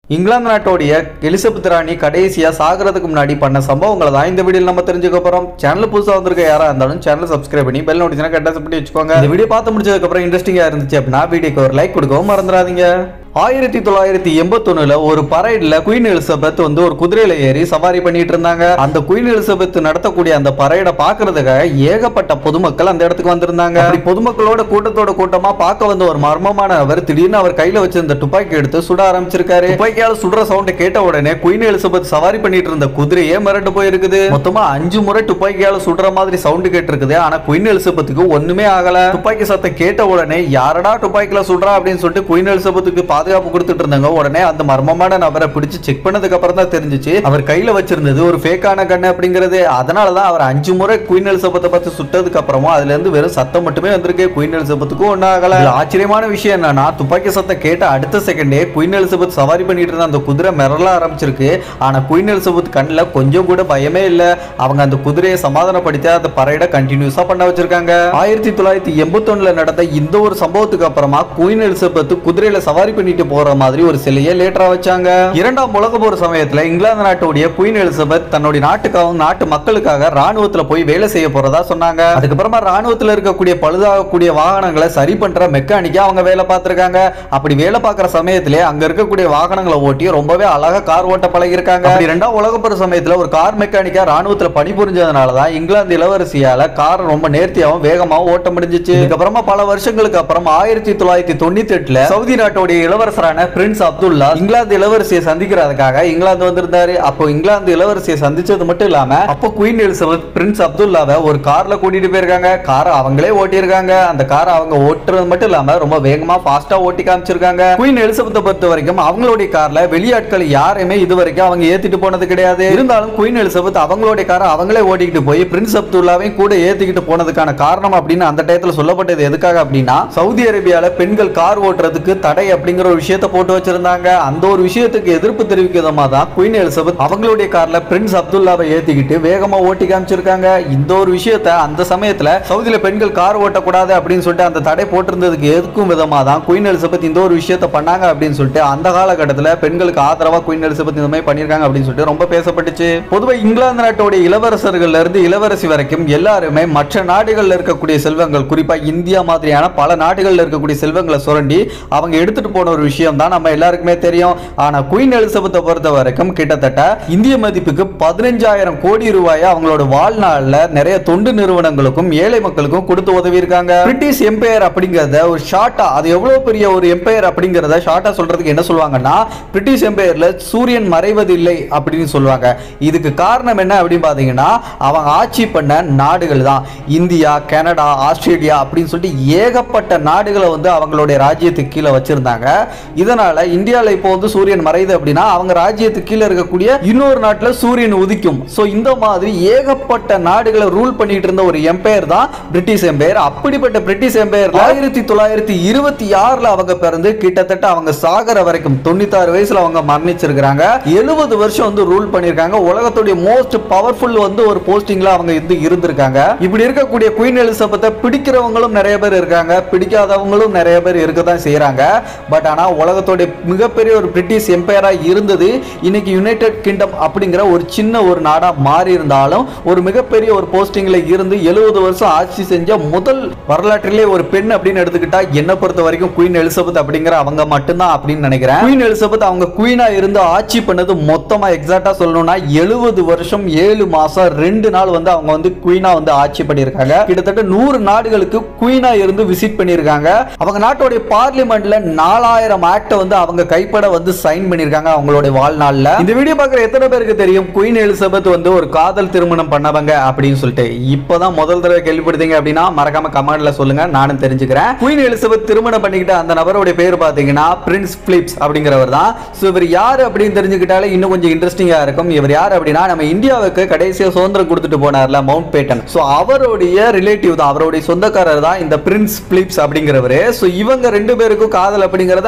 England நாட்டோடைய Elizabeth ராணி கடைசியா சாகிறதுக்கு முன்னாடி பண்ண சம்பவங்களை தான் இந்த வீடியோல நம்ம தெரிஞ்சுக்க போறோம் சேனல் புதுசா வந்திருக்க யாரா இருந்தாலும் சேனல் சப்ஸ்கிரைப் பண்ணி பெல் நோட்டிஃபிகேஷன் கரெக்டாக பண்ணி வச்சுக்கோங்க இந்த வீடியோ பார்த்து முடிச்சதுக்கு அப்புறம் இன்ட்ரெஸ்டிங்கா இருந்துச்சு அப்படின்னா வீடியோக்கு ஒரு லைக் கொடுக்கவும் மறந்துடாதீங்க ஆயிரத்தி தொள்ளாயிரத்தி எண்பத்தொன்னுல ஒரு பரைட்ல குயின் எலிசபெத் வந்து ஒரு குதிரையில ஏறி சவாரி பண்ணிட்டு இருந்தாங்க அந்த குயின் எலிசபெத் நடத்தக்கூடிய அந்த பரைடை பாக்குறதுக்காக ஏகப்பட்ட பொதுமக்கள் அந்த இடத்துக்கு வந்திருந்தாங்க அப்படி பொதுமக்களோட கூட்டத்தோட கூட்டமா பார்க்க வந்த ஒரு மர்மமான அவர் திடீர்னு அவர் கையில வச்சிருந்த துப்பாக்கி எடுத்து சுட ஆரம்பிச்சிருக்காரு துப்பாக்கியால சுடுற சவுண்ட் கேட்ட உடனே குயின் எலிசபெத் சவாரி பண்ணிட்டு இருந்த குதிரையே மிரண்டு போயிருக்குது மொத்தமா அஞ்சு முறை துப்பாக்கியால சுடுற மாதிரி சவுண்ட் கேட்டிருக்குது ஆனா குயின் எலிசபெத்துக்கு ஒண்ணுமே ஆகல துப்பாக்கி சத்தம் கேட்ட உடனே யாரடா துப்பாக்கில சுடுறா அப்படின்னு சொல்லிட்டு குயின் எலிசபெத்துக்கு பாதுகாப்பு கொடுத்துட்டு இருந்தாங்க உடனே அந்த மர்மமான நபரை பிடிச்சு செக் பண்ணதுக்கு அப்புறம் தான் தெரிஞ்சுச்சு அவர் கையில வச்சிருந்தது ஒரு ஃபேக்கான கண்ணு அப்படிங்கிறது அதனால தான் அவர் அஞ்சு முறை குயின் எலிசபெத்தை பார்த்து சுட்டதுக்கு அப்புறமா அதுல இருந்து வெறும் சத்தம் மட்டுமே வந்திருக்கு குயின் எலிசபெத்துக்கும் ஒன்றும் ஆகல இதுல ஆச்சரியமான விஷயம் என்னன்னா துப்பாக்கி சத்தம் கேட்ட அடுத்த செகண்டே குயின் எலிசபெத் சவாரி பண்ணிட்டு இருந்த அந்த குதிரை மிரள ஆரம்பிச்சிருக்கு ஆனா குயின் எலிசபெத் கண்ணில் கொஞ்சம் கூட பயமே இல்ல அவங்க அந்த குதிரையை சமாதானப்படுத்தி அந்த பரையடை கண்டினியூஸா பண்ண வச்சிருக்காங்க ஆயிரத்தி தொள்ளாயிரத்தி எண்பத்தொன்னுல நடந்த இந்த ஒரு சம்பவத்துக்கு அப்புறமா குயின் எலிசபெத் குதிரையில சவாரி பண்ணிட்டு போற மாதிரி ஒரு சிலையை லேட்டரா வச்சாங்க இரண்டாம் உலக போர் சமயத்துல இங்கிலாந்து நாட்டுடைய குயின் எலிசபெத் தன்னுடைய நாட்டுக்காகவும் நாட்டு மக்களுக்காக ராணுவத்துல போய் வேலை செய்ய போறதா சொன்னாங்க அதுக்கப்புறமா ராணுவத்துல இருக்கக்கூடிய பழுதாகக்கூடிய வாகனங்களை சரி பண்ற மெக்கானிக்கா அவங்க வேலை பார்த்திருக்காங்க அப்படி வேலை பார்க்குற சமயத்திலே அங்க இருக்கக்கூடிய வாகனங்களை ஓட்டி ரொம்பவே அழகா கார் ஓட்ட பழகிருக்காங்க அப்படி ரெண்டாம் உலக போர் சமயத்துல ஒரு கார் மெக்கானிக்கா ராணுவத்துல பணிபுரிஞ்சதுனால தான் இங்கிலாந்து இளவரசியால கார் ரொம்ப நேர்த்தியாகவும் வேகமாகவும் ஓட்ட முடிஞ்சிச்சு இதுக்கப்புறமா பல வருஷங்களுக்கு அப்புறம் ஆயிரத்தி தொள்ளாயிரத்தி தொண்ணூத்தி எட்டுல சவுதி நாட்டுடைய இளவரசரான பிரின்ஸ் அப்துல்லா இங்கிலாந்து இளவரசியை சந்திக்கிறதுக்காக இங்கிலாந்து வந்திருந்தாரு அப்போ இங்கிலாந்து இளவரசியை சந்திச்சது மட்டும் இல்லாம அப்போ குயின் எலிசபெத் பிரின்ஸ் அப்துல்லாவை ஒரு கார்ல கூட்டிட்டு போயிருக்காங்க காரை அவங்களே ஓட்டியிருக்காங்க அந்த காரை அவங்க ஓட்டுறது மட்டும் இல்லாம ரொம்ப வேகமா ஃபாஸ்டா ஓட்டி காமிச்சிருக்காங்க குயின் எலிசபெத்தை பொறுத்த வரைக்கும் அவங்களுடைய கார்ல வெளியாட்கள் யாரையுமே இது வரைக்கும் அவங்க ஏத்திட்டு போனது கிடையாது இருந்தாலும் குயின் எலிசபெத் அவங்களுடைய காரை அவங்களே ஓட்டிக்கிட்டு போய் பிரின்ஸ் அப்துல்லாவையும் கூட ஏத்திக்கிட்டு போனதுக்கான காரணம் அப்படின்னு அந்த டயத்துல சொல்லப்பட்டது எதுக்காக அப்படின்னா சவுதி அரேபியால பெண்கள் கார் ஓட்டுறதுக்கு தடை அப்படிங்கிற ஒரு விஷயத்தை போட்டு வச்சிருந்தாங்க அந்த ஒரு விஷயத்துக்கு எதிர்ப்பு தெரிவிக்கும் விதமா தான் குயின் எலிசபெத் அவங்களுடைய கார்ல பிரின்ஸ் அப்துல்லாவை ஏத்திக்கிட்டு வேகமா ஓட்டி காமிச்சிருக்காங்க இந்த ஒரு விஷயத்தை அந்த சமயத்துல சவுதியில பெண்கள் கார் ஓட்டக்கூடாது அப்படின்னு சொல்லிட்டு அந்த தடை போட்டிருந்ததுக்கு எதுக்கும் விதமா தான் குயின் எலிசபெத் இந்த ஒரு விஷயத்தை பண்ணாங்க அப்படின்னு சொல்லிட்டு அந்த காலகட்டத்தில் பெண்களுக்கு ஆதரவா குயின் எலிசபெத் இந்த மாதிரி பண்ணியிருக்காங்க அப்படின்னு சொல்லிட்டு ரொம்ப பேசப்பட்டுச்சு பொதுவாக இங்கிலாந்து நாட்டோடைய இளவரசர்கள்ல இருந்து இளவரசி வரைக்கும் எல்லாருமே மற்ற நாடுகள்ல இருக்கக்கூடிய செல்வங்கள் குறிப்பா இந்தியா மாதிரியான பல நாடுகள்ல இருக்கக்கூடிய செல்வங்களை சுரண்டி அவங்க எடுத்துட்டு போன ஒரு விஷயம் தான் நம்ம எல்லாருக்குமே தெரியும் ஆனா குயின் எலிசபெத்தை பொறுத்த வரைக்கும் கிட்டத்தட்ட இந்திய மதிப்புக்கு பதினஞ்சாயிரம் கோடி ரூபாயை அவங்களோட வாழ்நாள்ல நிறைய தொண்டு நிறுவனங்களுக்கும் ஏழை மக்களுக்கும் கொடுத்து உதவி இருக்காங்க பிரிட்டிஷ் எம்பையர் அப்படிங்கறத ஒரு ஷார்ட்டா அது எவ்வளவு பெரிய ஒரு எம்பையர் அப்படிங்கறத ஷார்ட்டா சொல்றதுக்கு என்ன சொல்லுவாங்கன்னா பிரிட்டிஷ் எம்பையர்ல சூரியன் மறைவதில்லை அப்படின்னு சொல்லுவாங்க இதுக்கு காரணம் என்ன அப்படின்னு பாத்தீங்கன்னா அவங்க ஆட்சி பண்ண நாடுகள் தான் இந்தியா கனடா ஆஸ்திரேலியா அப்படின்னு சொல்லிட்டு ஏகப்பட்ட நாடுகளை வந்து அவங்களுடைய ராஜ்யத்துக்கு கீழே வச்சிருந்தாங்க இதனால இந்தியாவில் இப்போ வந்து சூரியன் மறையுது அப்படின்னா அவங்க ராஜ்யத்துக்கு கீழே இருக்கக்கூடிய இன்னொரு நாட்டில் சூரியன் உதிக்கும் ஸோ இந்த மாதிரி ஏகப்பட்ட நாடுகளை ரூல் பண்ணிட்டு இருந்த ஒரு எம்பையர் தான் பிரிட்டிஷ் எம்பையர் அப்படிப்பட்ட பிரிட்டிஷ் எம்பையர் ஆயிரத்தி தொள்ளாயிரத்தி இருபத்தி ஆறுல அவங்க பிறந்து கிட்டத்தட்ட அவங்க சாகர வரைக்கும் தொண்ணூத்தாறு வயசுல அவங்க மரணிச்சிருக்கிறாங்க எழுபது வருஷம் வந்து ரூல் பண்ணியிருக்காங்க உலகத்துடைய மோஸ்ட் பவர்ஃபுல் வந்து ஒரு போஸ்டிங்ல அவங்க இருந்து இருந்திருக்காங்க இப்படி இருக்கக்கூடிய குயின் எலிசபெத்தை பிடிக்கிறவங்களும் நிறைய பேர் இருக்காங்க பிடிக்காதவங்களும் நிறைய பேர் இருக்க தான் செய்யறாங்க பட் ஆனா உலகத்துடைய மிகப்பெரிய ஒரு பிரிட்டிஷ் எம்பையரா இருந்தது இன்னைக்கு யுனைடெட் கிங்டம் அப்படிங்கிற ஒரு சின்ன ஒரு நாடா மாறி இருந்தாலும் ஒரு மிகப்பெரிய ஒரு போஸ்டிங்ல இருந்து எழுபது வருஷம் ஆட்சி செஞ்ச முதல் வரலாற்றிலே ஒரு பெண் அப்படின்னு எடுத்துக்கிட்டா என்ன பொறுத்த வரைக்கும் குயின் எலிசபெத் அப்படிங்கிற அவங்க மட்டும்தான் அப்படின்னு நினைக்கிறேன் குயின் எலிசபெத் அவங்க குயினா இருந்து ஆட்சி பண்ணது மொத்தமா எக்ஸாக்டா சொல்லணும்னா எழுபது வருஷம் ஏழு மாசம் ரெண்டு நாள் வந்து அவங்க வந்து குயினா வந்து ஆட்சி பண்ணியிருக்காங்க கிட்டத்தட்ட நூறு நாடுகளுக்கு குயினா இருந்து விசிட் பண்ணியிருக்காங்க அவங்க நாட்டுடைய பார்லிமெண்ட்ல நாலாயிரம் ஆக்ட வந்து அவங்க கைப்பட வந்து சைன் பண்ணியிருக்காங்க அவங்களுடைய வாழ்நாள்ல இந்த வீடியோ பார்க்குற எத்தனை பேருக்கு தெரியும் குயின் எலிசபெத் வந்து ஒரு காதல் திருமணம் பண்ணவங்க அப்படின்னு சொல்லிட்டு இப்போதான் முதல் தடவை கேள்விப்படுத்தீங்க அப்படின்னா மறக்காம கமெண்ட்ல சொல்லுங்க நானும் தெரிஞ்சுக்கிறேன் குயின் எலிசபெத் திருமணம் பண்ணிக்கிட்ட அந்த நபருடைய பேர் பாத்தீங்கன்னா பிரின்ஸ் பிலிப்ஸ் அப்படிங்கிறவர் தான் ஸோ இவர் யார் அப்படின்னு தெரிஞ்சுக்கிட்டாலே இன்னும் கொஞ்சம் இன்ட்ரெஸ்டிங்கா இருக்கும் இவர் யார் அப்படின்னா நம்ம இந்தியாவுக்கு கடைசியா சுதந்திரம் கொடுத்துட்டு போனார்ல மவுண்ட் பேட்டன் ஸோ அவருடைய ரிலேட்டிவ் தான் அவருடைய சொந்தக்காரர் தான் இந்த பிரின்ஸ் பிலிப்ஸ் அப்படிங்கிறவர் ஸோ இவங்க ரெண்டு பேருக்கும் காதல் அப்படிங்கிறது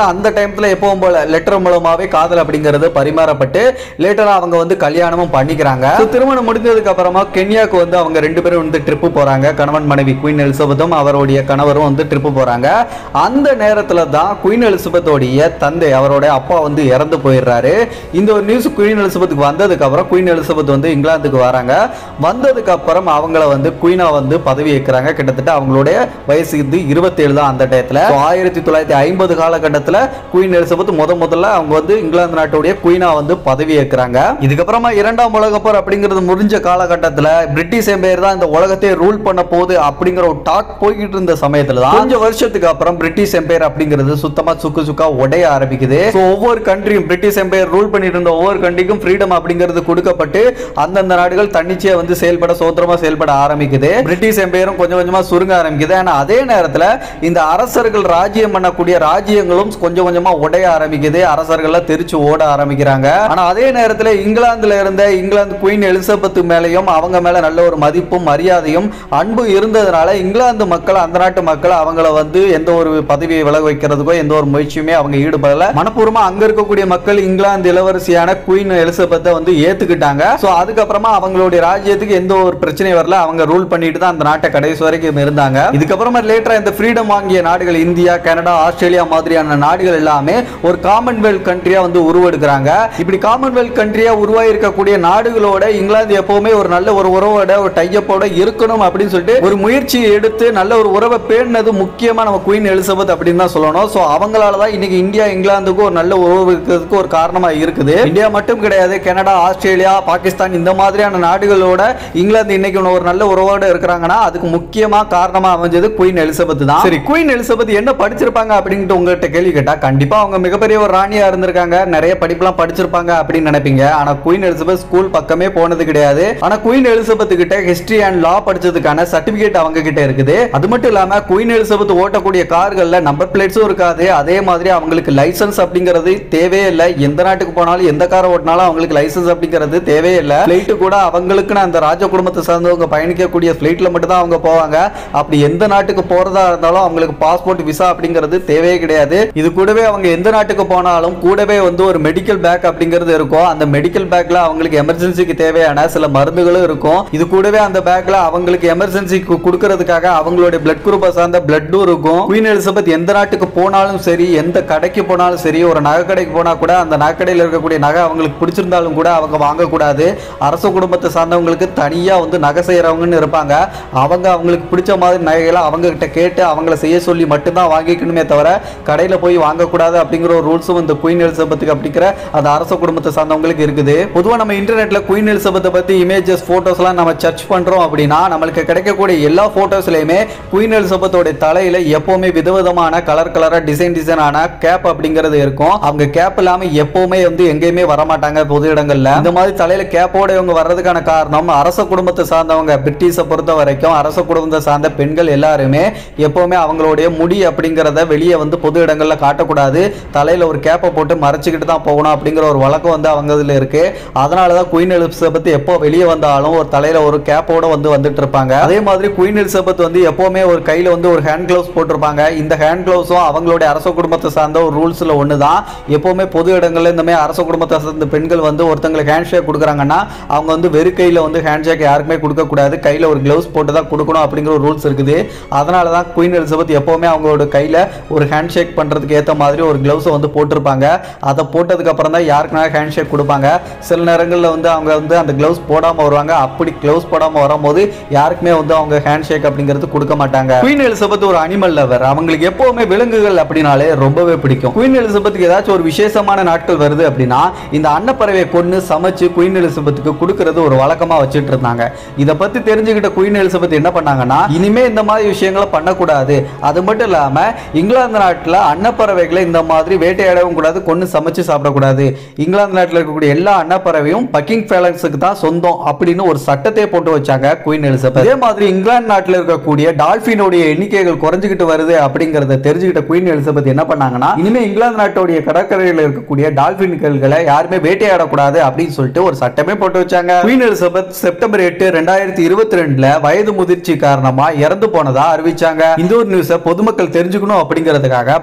அந்த டைம்ல எப்பவும் போல லெட்டர் மூலமாவே காதல் அப்படிங்கிறது பரிமாறப்பட்டு லேட்டரா அவங்க வந்து கல்யாணமும் பண்ணிக்கிறாங்க So, திருமணம் முடிஞ்சதுக்கு அப்புறமா கென்யாக்கு வந்து அவங்க ரெண்டு பேரும் வந்து ட்ரிப்பு போறாங்க கணவன் மனைவி குயின் எலிசபெத்தும் அவருடைய கணவரும் வந்து ட்ரிப்பு போறாங்க அந்த நேரத்துல தான் குயின் எலிசபெத்தோடைய தந்தை அவருடைய அப்பா வந்து இறந்து போயிடுறாரு இந்த ஒரு நியூஸ் குயின் எலிசபெத்துக்கு வந்ததுக்கு அப்புறம் குயின் எலிசபெத் வந்து இங்கிலாந்துக்கு வராங்க வந்ததுக்கு அப்புறம் அவங்கள வந்து குயினா வந்து பதவி ஏற்கிறாங்க கிட்டத்தட்ட அவங்களுடைய வயசு இது இருபத்தேழு தான் அந்த டயத்துல So, ஆயிரத்தி தொள்ளாயிரத்தி ஐம்பது காலகட்டத்தில் குயின் எலிசபெத் முத முதல்ல அவங்க வந்து இங்கிலாந்து நாட்டுடைய குயினா வந்து பதவி ஏற்கிறாங்க இதுக்கப்புறமா இரண்டாம் உலக போர் அப்படிங்கிறது முடிஞ்ச காலகட்டத்தில் பிரிட்டிஷ் எம்பையர் தான் இந்த உலகத்தை ரூல் பண்ண போகுது அப்படிங்கிற ஒரு டாக் போய்கிட்டு இருந்த சமயத்துல தான் கொஞ்சம் வருஷத்துக்கு அப்புறம் பிரிட்டிஷ் எம்பையர் அப்படிங்கிறது சுத்தமா சுக்கு சுக்கா உடைய ஆரம்பிக்குது So, ஒவ்வொரு கண்ட்ரியும் பிரிட்டிஷ் எம்பையர் ரூல் பண்ணிட்டு இருந்த ஒவ்வொரு கண்ட்ரிக்கும் ஃப்ரீடம் அப்படிங்கிறது கொடுக்கப்பட்டு அந்தந்த நாடுகள் தன்னிச்சையா வந்து செயல்பட சுதந்திரமா செயல்பட ஆரம்பிக்குது பிரிட்டிஷ் எம்பையரும் கொஞ்சம் கொஞ்சமா சுருங்க ஆரம்பிக்குது ஆனா அதே நேரத்துல இந்த அரசர்கள் ராஜ்யம் பண்ணக்கூடிய ராஜ்யங்களும் கொஞ்சம் கொஞ்சமா உடைய ஆரம்பிக்குது அரசர்கள்லாம் தெரிச்சு ஓட ஆரம்பிக்கிறாங்க ஆனா அதே நேரத்துல இங்கிலாந்துல இருந்த இங்கிலாந்து குயின் எலிசபெத் மேலையும் அவங்க மேல நல்ல ஒரு மதிப்பும் மரியாதையும் அன்பு இருந்ததுனால இங்கிலாந்து மக்கள் அந்த நாட்டு மக்கள் அவங்கள வந்து எந்த ஒரு பதவியை விலக வைக்கிறதுக்கோ எந்த ஒரு முயற்சியுமே அவங்க ஈடுபடல மனப்பூர்வமா அங்க இருக்கக்கூடிய மக்கள் இங்கிலாந்து இளவரசியான குயின் எலிசபெத்தை வந்து ஏத்துக்கிட்டாங்க சோ அதுக்கப்புறமா அவங்களுடைய ராஜ்யத்துக்கு எந்த ஒரு பிரச்சனையும் வரல அவங்க ரூல் பண்ணிட்டு தான் அந்த நாட்டை கடைசி வரைக்கும் இருந்தாங்க இதுக்கப்புறமா லேட்டரா இந்த ஃப்ரீடம் வாங்கிய நாடுகள் இந்தியா கனடா ஆஸ்திரேலியா மாதிரியான நாடுகள் எல்லாமே ஒரு காமன்வெல்த் கண்ட்ரியா வந்து உருவெடுக்கிறாங்க இப்படி காமன்வெல்த் கண்ட்ரியா உருவாகி இருக்கக்கூடிய நாடுகளோட இங்கிலாந்து எப்பவுமே ஒரு நல்ல ஒரு உறவோட ஒரு டைப்போட இருக்கணும் அப்படின்னு சொல்லிட்டு ஒரு முயற்சி எடுத்து நல்ல ஒரு உறவை பேணுனது முக்கியமா நம்ம குயின் எலிசபெத் அப்படின்னு தான் சொல்லணும் ஸோ அவங்களால தான் இன்னைக்கு இந்தியா இங்கிலாந்துக்கு ஒரு நல்ல உறவு இருக்கிறதுக்கு ஒரு காரணமா இருக்குது இந்தியா மட்டும் கிடையாது கனடா ஆஸ்திரேலியா பாகிஸ்தான் இந்த மாதிரியான நாடுகளோட இங்கிலாந்து இன்னைக்கு ஒரு நல்ல உறவோட இருக்கிறாங்கன்னா அதுக்கு முக்கியமா காரணமா அமைஞ்சது குயின் எலிசபெத் தான் சரி குயின் எலிசபெத் என்ன படிச்சிருப்பாங்க அப்படின்ட்டு உங்ககிட்ட கேள்வி கேட்டா கண்டிப்பா அவங்க மிகப்பெரிய ஒரு ராணியா இருந்திருக்காங்க நிறைய படிப்புலாம் படிச்சிருப்பாங்க அப்படின்னு நினைப்பீங்க ஆனா குயின் எலிசபெத் ஸ்கூல் பக்கமே போனது கிடையாது ஆனா குயின் எலிசபெத் கிட்ட ஹிஸ்டரி அண்ட் லா படிச்சதுக்கான சர்டிபிகேட் அவங்க கிட்ட இருக்குது அது மட்டும் இல்லாம குயின் எலிசபெத் ஓட்டக்கூடிய கார்கள்ல நம்பர் பிளேட்ஸும் இருக்காது அதே மாதிரி அவங்களுக்கு லைசன்ஸ் அப்படிங்கிறது தேவையே இல்லை எந்த நாட்டுக்கு போனாலும் எந்த காரை ஓட்டினாலும் அவங்களுக்கு லைசன்ஸ் அப்படிங்கிறது தேவையே இல்லை ஃபிளைட்டு கூட அவங்களுக்குன்னு அந்த ராஜ குடும்பத்தை சார்ந்தவங்க பயணிக்கக்கூடிய ஃபிளைட்ல மட்டும் தான் அவங்க போவாங்க அப்படி எந்த நாட்டுக்கு போறதா இருந்தாலும் அவங்களுக்கு பாஸ்போர்ட் விசா அப்படிங்கிறது தேவையே கிடையாது இது கூடவே அவங்க எந்த நாட்டுக்கு போனாலும் கூடவே வந்து ஒரு மெடிக்கல் பேக் அப்படிங்கிறது இருக்கும் அந்த மெடிக்கல் பேக்ல அவங்களுக்கு எமர்ஜென்சிக்கு தேவையான சில மருந்துகளும் இருக்கும் இது கூடவே அந்த பேக்ல அவங்களுக்கு எமர்ஜென்சிக்கு கொடுக்கறதுக்காக அவங்களுடைய பிளட் குரூப்பை சார்ந்த பிளட்டும் இருக்கும் குயின் எலிசபெத் எந்த நாட்டுக்கு போனாலும் சரி எந்த கடைக்கு போனாலும் சரி ஒரு நகை கடைக்கு போனா கூட அந்த நகைக்கடையில் இருக்கக்கூடிய நகை அவங்களுக்கு பிடிச்சிருந்தாலும் கூட அவங்க வாங்கக்கூடாது அரச குடும்பத்தை சார்ந்தவங்களுக்கு தனியா வந்து நகை செய்யறவங்கன்னு இருப்பாங்க அவங்க அவங்களுக்கு பிடிச்ச மாதிரி நகைகளை அவங்க கிட்ட கேட்டு அவங்கள செய்ய சொல்லி மட்டும்தான் வாங்கிக்கணுமே தவிர கடையில போய் வாங்கக்கூடாது அப்படிங்கிற ஒரு ரூல்ஸும் இந்த குயின் எலிசபெத்துக்கு அப்படிங்கிற அந்த அரச குடும்பத்தை சார்ந்தவங்களுக்கு இருக்குது பொதுவா நம்ம இன்டர்நெட்ல குயின் எலிசபெத்தை பத்தி இமேஜஸ் போட்டோஸ்லாம் நம்ம சர்ச் பண்றோம் அப்படின்னா நம்மளுக்கு கிடைக்கக்கூடிய எல்லா போட்டோஸ்லயுமே குயின் எலிசபெத்தோட தலையில எப்பவுமே விதவிதமான கலர் கலரா டிசைன் டிசைனான கேப் அப்படிங்கிறது இருக்கும் அவங்க கேப் இல்லாம எப்பவுமே வந்து எங்கேயுமே வரமாட்டாங்க பொது இடங்கள்ல இந்த மாதிரி தலையில கேப்போட இவங்க வர்றதுக்கான காரணம் அரச குடும்பத்தை சார்ந்தவங்க பிரிட்டிஷை பொறுத்த வரைக்கும் அரச குடும்பத்தை சார்ந்த பெண்கள் எல்லாருமே எப்பவுமே அவங்களுடைய முடி அப்படிங்கிறத வெளியே வந்து பொது இடங்கள்ல காட்டக்கூடாது தலையில ஒரு கேப்பை போட்டு மறைச்சிக்கிட்டு தான் போகணும் அப்படிங்கிற ஒரு வழக்கம் வந்து அவங்க இதுல இருக்கு அதனால தான் குயின் எலிசபெத் எப்போ வெளியே வந்தாலும் ஒரு தலையில ஒரு கேப்போட வந்து வந்துட்டு இருப்பாங்க அதே மாதிரி குயின் எலிசபெத் வந்து எப்பவுமே ஒரு கையில வந்து ஒரு ஹேண்ட் கிளவுஸ் போட்டிருப்பாங்க இந்த ஹேண்ட் கிளவுஸும் அவங்களுடைய அரச குடும்பத்தை சார்ந்த ஒரு ரூல்ஸ்ல ஒன்று தான் எப்பவுமே பொது இடங்கள்ல இந்த மாதிரி அரச குடும்பத்தை சார்ந்த பெண்கள் வந்து ஒருத்தங்களுக்கு ஹேண்ட் ஷேக் கொடுக்குறாங்கன்னா அவங்க வந்து வெறு கையில வந்து ஹேண்ட் ஷேக் யாருக்குமே கொடுக்கக்கூடாது கையில ஒரு கிளவுஸ் போட்டு தான் கொடுக்கணும் அப்படிங்கிற ஒரு ரூல்ஸ் இருக்குது அதனால தான் குயின் எலிசபெத் எப்பவுமே அவங்களோட கையில ஒரு ஹேண்ட் ஷேக் பண்றதுக்கு ஏற்ற மாதிரி ஒரு கிளவுஸை வந்து போட்டிருப்பாங்க அதை போட்டதுக்கு அப்புறம் தான் யாருக்குனா ஹேண்ட் ஷேக் கொடுப்பாங்க சில நேரங்களில் வந்து அவங்க வந்து அந்த கிளவுஸ் போடாம வருவாங்க அப்படி கிளவுஸ் போடாம வரும்போது யாருக்குமே வந்து அவங்க ஹேண்ட் ஷேக் அப்படிங்கிறது கொடுக்க மாட்டாங்க குயின் எலிசபெத் ஒரு அனிமல் லவர் அவங்களுக்கு எப்பவுமே விலங்குகள் அப்படின்னாலே ரொம்பவே பிடிக்கும் குயின் எலிசபெத்துக்கு ஏதாச்சும் ஒரு விசேஷமான நாட்கள் வருது அப்படின்னா இந்த அன்னப்பறவையை கொண்டு சமைச்சு குயின் எலிசபெத்துக்கு கொடுக்கறது ஒரு வழக்கமா வச்சுட்டு இருந்தாங்க இதை பத்தி தெரிஞ்சுக்கிட்ட குயின் எலிசபெத் என்ன பண்ணாங்கன்னா இனிமே இந்த மாதிரி விஷயங்களை பண்ணக்கூடாது அது மட்டும் இல்லாம இங்கிலாந்து நாட்டுல அன்னப்பறவைகளை இந்த மாதிரி வேட்டையாடவும் கூடாது கொண்டு சமைச்சு சாப்பிடக்கூடாது இங்கிலாந்து நாட்டில் இருக்கக்கூடிய எல்லா அன்னப்பறவையும் பக்கிங் பேலன்ஸுக்கு தான் சொந்தம் அப்படின்னு ஒரு சட்டத்தை போட்டு வச்சாங்க குயின் எலிசபெத் அதே மாதிரி இங்கிலாந்து நாட்டில் இருக்கக்கூடிய டால்பினுடைய எண்ணிக்கைகள் குறைஞ்சிக்கிட்டு வருது அப்படிங்கறத தெரிஞ்சுக்கிட்ட குயின் எலிசபெத் என்ன பண்ணாங்கன்னா இனிமே இங்கிலாந்து நாட்டுடைய கடற்கரையில் இருக்கக்கூடிய டால்பின்களை யாருமே வேட்டையாடக்கூடாது அப்படின்னு சொல்லிட்டு ஒரு சட்டமே போட்டு வச்சாங்க குயின் எலிசபெத் செப்டம்பர் எட்டு ரெண்டாயிரத்தி இருபத்தி ரெண்டுல வயது முதிர்ச்சி காரணமா இறந்து போனதா அறிவிச்சாங்க இந்த ஒரு நியூஸை பொதுமக்கள் தெரிஞ்சுக்கணும் அப்படிங்கிறதுக்காக பக்கிங்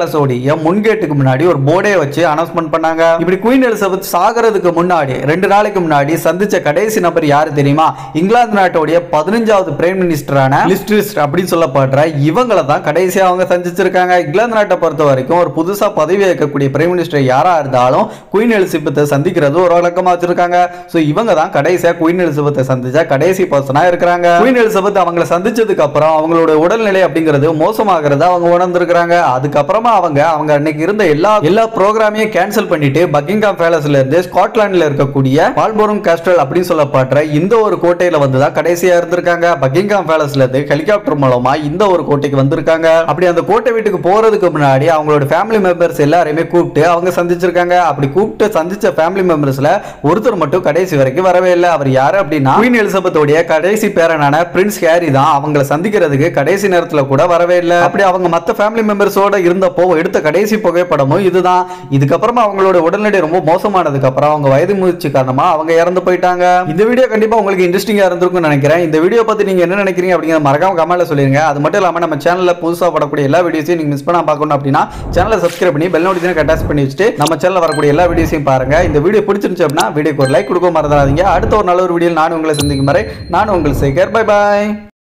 பேலஸோடைய முன்கேட்டுக்கு முன்னாடி ஒரு போர்டே வச்சு அனௌன்ஸ்மெண்ட் பண்ணாங்க இப்படி குயின் எலிசபெத் சாகிறதுக்கு முன்னாடி ரெண்டு நாளைக்கு முன்னாடி சந்திச்ச கடைசி நபர் யாரு தெரியுமா இங்கிலாந்து நாட்டுடைய பதினஞ்சாவது பிரைம் மினிஸ்டரான லிஸ்ட்ரிஸ் அப்படின்னு சொல்லப்படுற இவங்களை தான் கடைசியா அவங்க சந்திச்சிருக்காங்க இங்கிலாந்து நாட்டை பொறுத்த வரைக்கும் ஒரு புதுசா பதவி ஏற்கக்கூடிய பிரைம் மினிஸ்டர் யாரா இருந்தாலும் குயின் எலிசபெத்தை சந்திக்கிறது ஒரு வழக்கமா வச்சிருக்காங்க ஸோ இவங்க தான் கடைசியா குயின் எலிசபெத்தை சந்திச்ச கடைசி பர்சனா இருக்கிறாங்க குயின் எலிசபெத் அவங்களை சந்திச்சதுக்கு அப்புறம் அவங்களோட உடல்நிலை அப்படிங்கிறது மோசமாகிறத அவங்க உணர்ந்திருக்கிறாங்க அதுக்கப்புறமா அவங்க அவங்க அன்னைக்கு இருந்த எல்லா எல்லா ப்ரோக்ராமையும் கேன்சல் பண்ணிட்டு பக்கிங்காம் பேலஸ்ல இருந்து ஸ்காட்லாந்துல இருக்கக்கூடிய பால்போரம் கேஸ்டல் அப்படின்னு சொல்லப்படுற இந்த ஒரு கோட்டையில வந்து தான் கடைசியா இருந்திருக்காங்க பக்கிங்காம் பேலஸ்ல இருந்து ஹெலிகாப்டர் மூலமா இந்த ஒரு கோட்டைக்கு வந்திருக்காங்க அப்படி அந்த கோட்டை வீட்டுக்கு போறதுக்கு முன்னாடி அவங்களோட ஃபேமிலி மெம்பர்ஸ் எல்லாரையுமே கூப்பிட்டு அவங்க சந்திச்சிருக்காங்க அப்படி கூப்பிட்டு சந்திச்ச ஃபேமிலி மெம்பர்ஸ்ல ஒருத்தர் மட்டும் கடைசி வரைக்கும் வரவே இல்லை அவர் யாரு அப்படின்னா குயின் எலிசபெத்தோடைய கடைசி பேரனான பிரின்ஸ் ஹேரி தான் அவங்களை சந்திக்கிறதுக்கு கடைசி நேரத்துல கூட வரவே இல்லை அப்படி அவங்க மத்த ஃபேமிலி மெம்பர்ஸோட இருந்தப்போ எடுத்த கடைசி புகைப்படமும் இதுதான் இதுக்கப்புறமா அவங்களோட உடல்நிலை ரொம்ப மோசமானதுக்கு அப்புறம் அவங்க வயது முயற்சி காரணமா அவங்க இறந்து போயிட்டாங்க இந்த வீடியோ கண்டிப்பா உங்களுக்கு இன்ட்ரெஸ்டிங்கா இருந்திருக்கும்னு நினைக்கிறேன் இந்த வீடியோ பத்தி நீங்க என்ன நினைக்கிறீங்க அப்படிங்கிற மறக்காம கமெண்ட்ல சொல்லிருங்க அது மட்டும் இல்லாம நம்ம சேனல்ல புதுசா வரக்கூடிய எல்லா வீடியோஸையும் நீங்க மிஸ் பண்ணாம பார்க்கணும் அப்படின்னா சேனலை சப்ஸ்கிரைப் பண்ணி பெல் நோட்டிஃபிகேஷன் அட்டாச் பண்ணி வச்சுட்டு நம்ம சேனல்ல வரக்கூடிய எல்லா வீடியோஸையும் பாருங்க இந்த வீடியோ பிடிச்சிருந்துச்சு அப்படின்னா வீடியோக்கு ஒரு லைக் கொடுக்க மறந்துடாதீங்க அடுத்த ஒரு நல்ல ஒரு வீடியோ நானும் உங்களை சந்திக்கும் வரை நானும் உங்கள் சேகர் பை பாய்